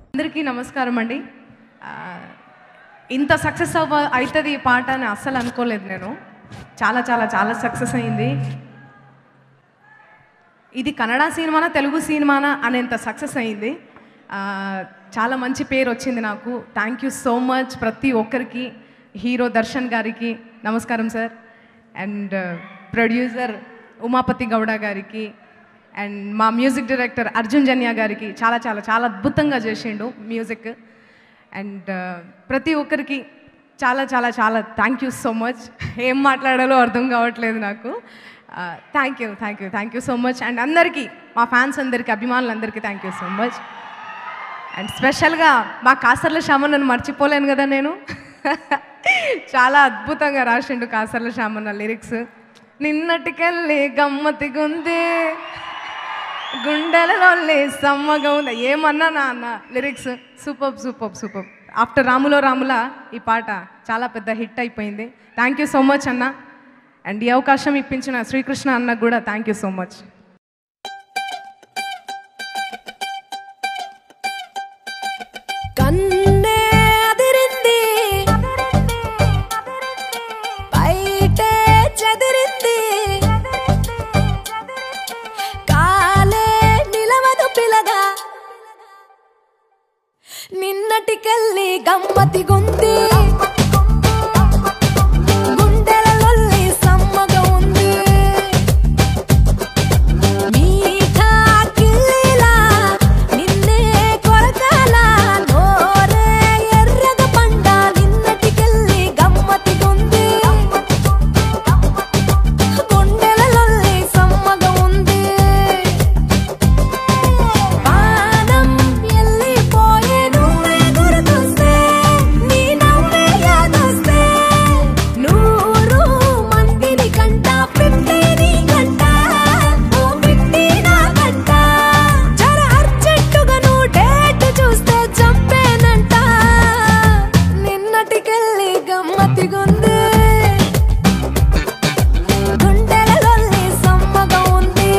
అందరికీ నమస్కారం అండి ఆ, ఇంత సక్సెస్ అవ్వ అవుతుంది ఈ పాట అని అస్సలు అనుకోలేదు నేను చాలా చాలా చాలా సక్సెస్ అయింది ఇది కన్నడ సినిమానా తెలుగు సినిమానా అనేంత సక్సెస్ అయింది ఆ, చాలా మంచి పేరు వచ్చింది నాకు థ్యాంక్ యూ సో మచ్ ప్రతి ఒక్కరికి హీరో దర్శన్ గారికి నమస్కారం sir and producer Umapathi Gowda గారికి అండ్ మా మ్యూజిక్ డైరెక్టర్ అర్జున్ జన్యా గారికి చాలా చాలా చాలా అద్భుతంగా చేసిండు మ్యూజిక్ అండ్ ప్రతి ఒక్కరికి చాలా చాలా చాలా థ్యాంక్ యూ సో మచ్ ఏం మాట్లాడాలో అర్థం కావట్లేదు నాకు thank you thank you thank you so much and అందరికీ మా ఫ్యాన్స్ అందరికీ అభిమానులందరికీ thank you so much and స్పెషల్గా మా కాసర్ల శ్యామన్నను మర్చిపోలేను కదా నేను చాలా అద్భుతంగా రాసిండు కాసర్ల శ్యామన్న లిరిక్స్ నిన్నటికెళ్ళి గమ్మతిగుంది గుండెలలో సమ్మగా ఉంది ఏమన్నా నా అన్న lyrics super super super after Ramuloo Ramulaa ఈ పాట చాలా పెద్ద హిట్ అయిపోయింది థ్యాంక్ యూ సో మచ్ అన్న అండ్ ఈ అవకాశం ఇప్పించిన శ్రీకృష్ణ అన్నకు కూడా థ్యాంక్ యూ సో మచ్ కన్నే అదిరింది బయటే చెదిరింది కాలే నిలవదు పిలగా నిన్నటికెళ్ళి గమ్మతిగుంది గుండెలలొల్లి సమ్మగా ఉంది మీఠా కిల్లీలా నిన్నే కొరకాల నోరే ఎర్రగ పండ నిన్నటికెళ్ళి గమ్మతిగుంది గుండెలలొల్లి సమ్మగా ఉంది పానం ఎల్లిపోయే నువ్వే గుర్తొస్తే నీ నవ్వే యాదొస్తే నూరు మందిని కంట ఫిఫ్టీ నీ కంట ఓ ఫిఫ్టీ నా కంట జర అర్జెంటుగా నువ్వు డేట్ చూస్తే చంపేనంట నిన్నటికెళ్ళి గమ్మతిగుంది గుండెలలొల్లి సమ్మగా ఉంది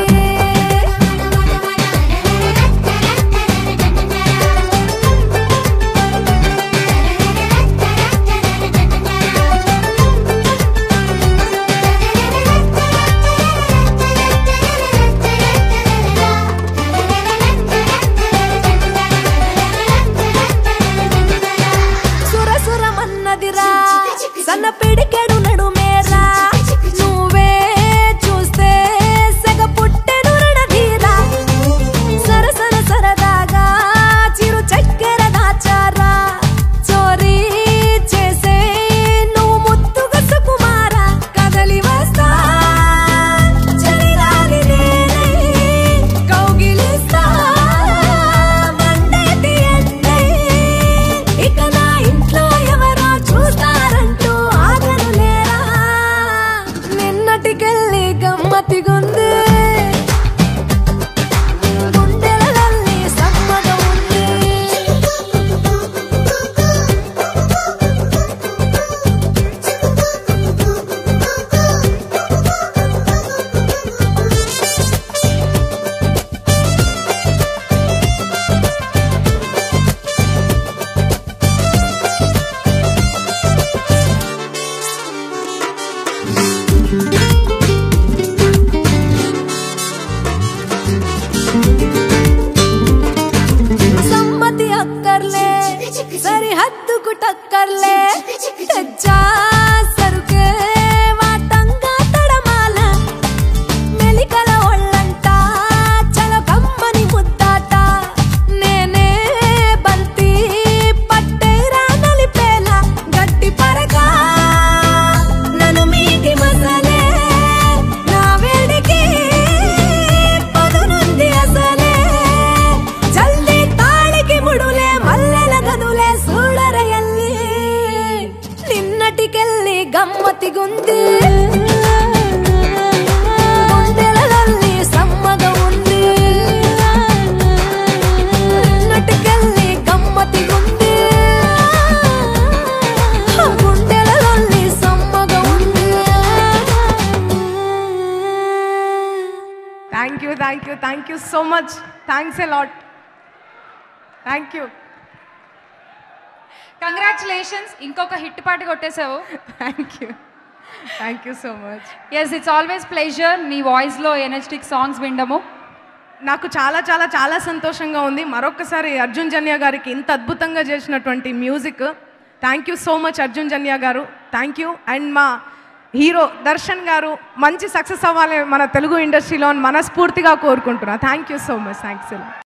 సురసురమన్నదిరా సన్న పిడికెడు నడుమేరా నువ్వే చూస్తే సెగ పుట్టెడు రణధీరా సరసర సరదాగా చిరు చక్కెర దాచారా చోరీ చేసే నువ్వు ముద్దుగా సుకుమారా కదలి వస్తా చలిగాలి నేనై కౌగిలిస్తా మండేటి ఎండై ఇక నా ఇంట్లో ఎవరో చూస్తారంటూ ఆగను లేరా నిన్నటికెళ్ళి గమ్మతిగుంది గుండెలలల్లి సమ్మగా ఉంది సమ్మతి అక్కర్లే సరిహద్దుకు టక్కర్లే తెచ్చా సరుకే వాటంగా తడమాల మెలికల ఒళ్ళంట చల కమ్మని ముద్దాట నేనే బంతి పట్టేరా నలిపేల గట్టి పరగా నన్ను మీటి మసలే నా వేడికి పదునుంది అసలే జల్దీ తాళికి ముడులే మల్లెల గదులే సూడరయల్లి నిన్నటికెళ్ళి గమ్మతిగుంది గుండెలలల్లి సమ్మగా ఉంది నిన్నటికెళ్ళి గమ్మతిగుంది గుండెలలల్లి సమ్మగా ఉంది thank you thank you thank you so much thanks a lot thank you congratulations ఇంకొక హిట్ పాట కొట్టేశావు thank you thank you so much yes it's always pleasure నీ వాయిస్లో ఎనర్జెటిక్ సాంగ్స్ వినడము నాకు చాలా చాలా చాలా సంతోషంగా ఉంది మరొకసారి అర్జున్ జన్య గారికి ఇంత అద్భుతంగా చేసినటువంటి music thank you so much Arjun Janya గారు థ్యాంక్ యూ అండ్ మా హీరో దర్శన్ గారు మంచి సక్సెస్ అవ్వాలి మన తెలుగు ఇండస్ట్రీలో అని మనస్ఫూర్తిగా కోరుకుంటున్నా thank you so much thanks